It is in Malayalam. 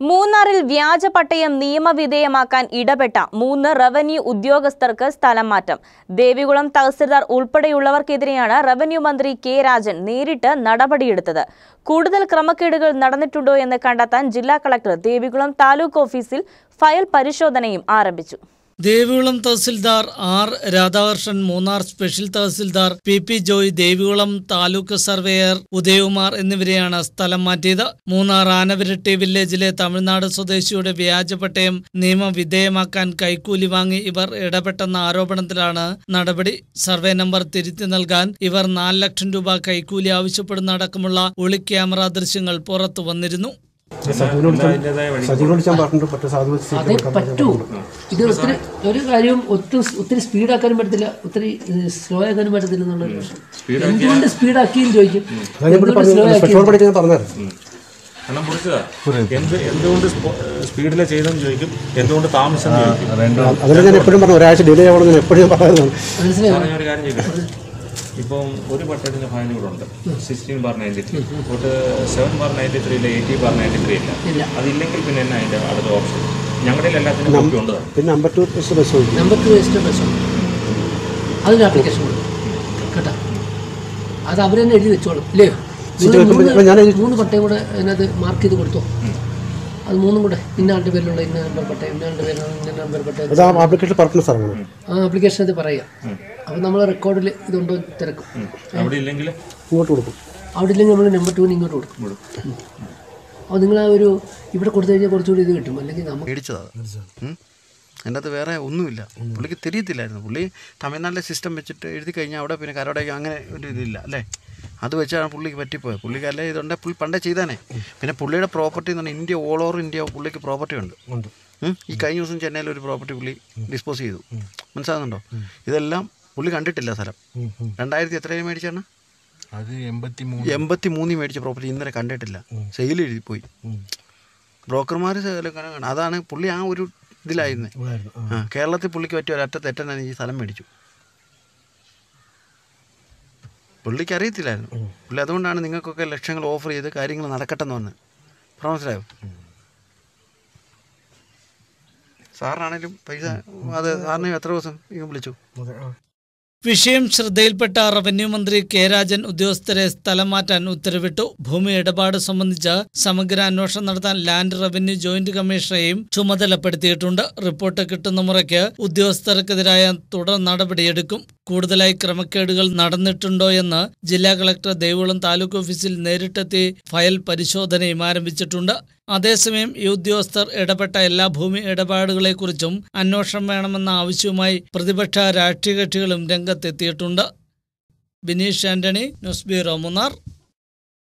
മൂന്നാറിൽ വ്യാജ പട്ടയം നിയമവിധേയമാക്കാൻ ഇടപെട്ട മൂന്ന് റവന്യൂ ഉദ്യോഗസ്ഥർക്ക് സ്ഥലം മാറ്റം ദേവികുളം തഹസിൽദാർ ഉൾപ്പെടെയുള്ളവർക്കെതിരെയാണ് റവന്യൂ മന്ത്രി കെ രാജൻ നേരിട്ട് നടപടിയെടുത്തത് കൂടുതൽ ക്രമക്കേടുകൾ നടന്നിട്ടുണ്ടോ എന്ന് കണ്ടെത്താൻ ജില്ലാ കളക്ടർ ദേവികുളം താലൂക്ക് ഓഫീസിൽ ഫയൽ പരിശോധനയും ആരംഭിച്ചു Devikulam tahsildar R Radhakrishnan Munnar special tahsildar P P Joy Devikulam taluk surveyor Udayakumar എന്നിവരെയാണ് സ്ഥലം മാറ്റിയത് മൂന്നാർ ആനവിരട്ടി വില്ലേജിലെ തമിഴ്നാട് സ്വദേശിയുടെ വ്യാജ പട്ടയം നിയമവിധേയമാക്കാൻ കൈക്കൂലി വാങ്ങി ഇവർ ഇടപെട്ടെന്ന ആരോപണത്തിലാണ് നടപടി സർവേ നമ്പർ തിരുത്തി നൽകാൻ ഇവർ നാല് ലക്ഷം രൂപ കൈക്കൂലി ആവശ്യപ്പെടുന്ന അടക്കമുള്ള ഒളി ക്യാമറ ദൃശ്യങ്ങൾ പുറത്തു വന്നിരുന്നു സജീവനോട് ഞാൻ- സജീവനോട് ഞാൻ പറഞ്ഞിട്ട് പറ്റും സാധു അതേ പറ്റൂ ഇത് ഒത്തിരി ഒരു കാര്യവും ഒത്തിരി ഒത്തിരി സ്പീഡാക്കാനും പറ്റത്തില്ല ഒത്തിരി സ്ലോ ആക്കാനും പറ്റത്തില്ല എന്നുള്ള ഒരു പ്രശ്നം എന്തുകൊണ്ട് സ്പീഡാക്കിയും ചോദിക്കും ഞാൻ ഇവിടെ എന്തുകൊണ്ട് സ്ലോ പറഞ്ഞു ആക്കി സ്പെഷ്യൽ പഠിക്കാൻ ഞാൻ പറഞ്ഞായിരുന്നു എണ്ണം പൊടിച്ചതാ എന്ത് എന്തുകൊണ്ട് സ്പീഡിൽ ചെയ്തെന്ന് ചോദിക്കും എന്തുകൊണ്ട് താമസം ചോദിക്കും അതിൽ ഞാൻ എപ്പോഴും പറഞ്ഞു ഒരാഴ്ച ഡിലേ ആവണമെന്ന് ഞാൻ എപ്പോഴും പറയുന്നതാണ് മനസ്സിലായോ പറഞ്ഞ ഒരു കാര്യം ചോദിക്കട്ടെ ഇപ്പം ഒരു പട്ടയത്തിന്റെ ഫൈൻ ഇവിടെ ഉണ്ട് സിക്സ്റ്റീൻ ബാർ നയൻറ്റി ത്രീ തൊട്ട് സെവൻ ബാർ നയൻറ്റി ത്രീ ഇല്ല എയ്റ്റി ബാർ നയൻറ്റി ത്രീ ഇല്ല ഇല്ല. അതില്ലെങ്കിൽ പിന്നെ എന്നാ അതിന്റെ അടുത്ത ഓപ്ഷൻ ഞങ്ങളുടെ എല്ലാത്തിനും കോപ്പി ഉണ്ട് താനും. പിന്നെ അമ്പത്തൂർ ബസ് ബസ് ഓടിക്കും നമ്പർ ടു രജിസ്റ്റർ ബസ് അതിന് ആപ്ലിക്കേഷൻ കൊടുക്കും കേട്ടോ അത് അവർ തന്നെ എഴുതി വെച്ചോളും ഇല്ലയോ നിങ്ങൾ വെക്കുമ്പോൾ മൂന്ന് ഞാൻ എഴുതി- മൂന്ന് പട്ടയം കൂടെ അതിനകത്ത് മാർക്ക് ചെയ്ത് കൊടുത്തോ അത് മൂന്നും കൂടെ ഇന്ന ആളുടെ പേരിലുള്ള ഇന്ന നമ്പർ പട്ടയം ഇന്ന ആളുടെ പേരിലുള്ള ഇന്ന നമ്പർ പട്ടയം അത് ആ ആപ്ലിക്കേഷൻ പറഞ്ഞ സ്ഥലമാണ് ആ ആപ്ലിക്കേഷൻ അത് പറയാം അപ്പോൾ നമ്മൾ റെക്കോർഡിൽ ഇതുണ്ടോ എന്ന് തിരക്കും അവിടെ ഇല്ലെങ്കിൽ ഇങ്ങോട്ട് കൊടുക്കും അവിടെ ഇല്ലെങ്കിൽ നമ്മൾ നമ്പർ ടുവിന് ഇങ്ങോട്ട് കൊടുക്കും അപ്പോൾ നിങ്ങൾ ആ ഒരു ഇവിടെ കൊടുത്തു കഴിഞ്ഞാൽ കുറച്ചുകൂടി ഇത് കിട്ടും അല്ലെങ്കിൽ നമുക്ക് മേടിച്ചതാണ് അതിൻ്റെ അകത്ത് വേറെ ഒന്നുമില്ല പുള്ളിക്ക് തിരിയത്തില്ലായിരുന്നു പുള്ളി തമിഴ്നാട്ടിലെ സിസ്റ്റം വെച്ചിട്ട് എഴുതി കഴിഞ്ഞാൽ അവിടെ പിന്നെ കരോടയ്ക്ക് അങ്ങനെ ഒരു ഇതില്ല അല്ലേ അത് വെച്ചാണ് പുള്ളിക്ക് പറ്റിപ്പോയത് പുള്ളിക്ക് അല്ലേ ഇതുണ്ട് പുള്ളി പണ്ടേ ചെയ്താനേ പിന്നെ പുള്ളിയുടെ പ്രോപ്പർട്ടി എന്ന് പറഞ്ഞാൽ ഇന്ത്യ ഓൾ ഓവർ ഇന്ത്യ പുള്ളിക്ക് പ്രോപ്പർട്ടി ഉണ്ട് ഉണ്ട് ഉം. ഈ കഴിഞ്ഞ ദിവസം ചെന്നൈയിൽ ഒരു പ്രോപ്പർട്ടി പുള്ളി ഡിസ്പോസ് ചെയ്തു മനസ്സിലാകുന്നുണ്ടോ ഇതെല്ലാം പുള്ളി കണ്ടിട്ടില്ല സ്ഥലം രണ്ടായിരത്തി എത്രയും മേടിച്ചാണ് അത് എൺപത്തി മൂന്ന് എൺപത്തി മൂന്നിൽ മേടിച്ച പ്രോപ്പർട്ടി ഇന്നലെ കണ്ടിട്ടില്ല സെയിൽ എഴുതി പോയി ബ്രോക്കർമാർ അതാണ് പുള്ളി ആ ഒരു ഇതിലായിരുന്നു ഇവിടെയായിരുന്നു. ആ. ആ കേരളത്തിൽ പുള്ളിക്ക് പറ്റിയ ഒരൊറ്റ തെറ്റന്നെ ഈ സ്ഥലം മേടിച്ചു പുള്ളിക്ക് അറിയത്തില്ലായിരുന്നു പുള്ളി അതുകൊണ്ടാണ് നിങ്ങൾക്കൊക്കെ ലക്ഷങ്ങൾ ഓഫർ ചെയ്ത് കാര്യങ്ങൾ നടക്കട്ടെ എന്ന് പറഞ്ഞത് പറഞ്ഞ മനസ്സിലായോ സാറിനാണേലും പൈസ അത് സാറിന് എത്ര ദിവസം ഇങ്ങ് വിളിച്ചു അതെ ആ വിഷയം ശ്രദ്ധയിൽപ്പെട്ട റവന്യൂ മന്ത്രി കെ രാജൻ ഉദ്യോഗസ്ഥരെ സ്ഥലം മാറ്റാൻ ഉത്തരവിട്ടു ഭൂമി ഇടപാട് സംബന്ധിച്ച് സമഗ്ര അന്വേഷണം നടത്താൻ ലാൻഡ് റവന്യൂ ജോയിന്റ് കമ്മീഷണറെയും ചുമതലപ്പെടുത്തിയിട്ടുണ്ട് റിപ്പോർട്ട് കിട്ടുന്ന മുറയ്ക്ക് ഉദ്യോഗസ്ഥർക്കെതിരായ തുടർ നടപടിയെടുക്കും കൂടുതലായി ക്രമക്കേടുകൾ നടന്നിട്ടുണ്ടോ എന്ന് ജില്ലാ കളക്ടർ ദേവികുളം താലൂക്ക് ഓഫീസിൽ നേരിട്ടെത്തി ഫയൽ പരിശോധനയും ആരംഭിച്ചിട്ടുണ്ട് അതേസമയം ഈ ഉദ്യോഗസ്ഥർ ഇടപെട്ട എല്ലാ ഭൂമി ഇടപാടുകളെക്കുറിച്ചും അന്വേഷണം വേണമെന്ന ആവശ്യവുമായി പ്രതിപക്ഷ രാഷ്ട്രീയ കക്ഷികളും രംഗത്തെത്തിയിട്ടുണ്ട് ബിനീഷ് ആന്റണി ന്യൂസ് ബ്യൂറോ മൂന്നാർ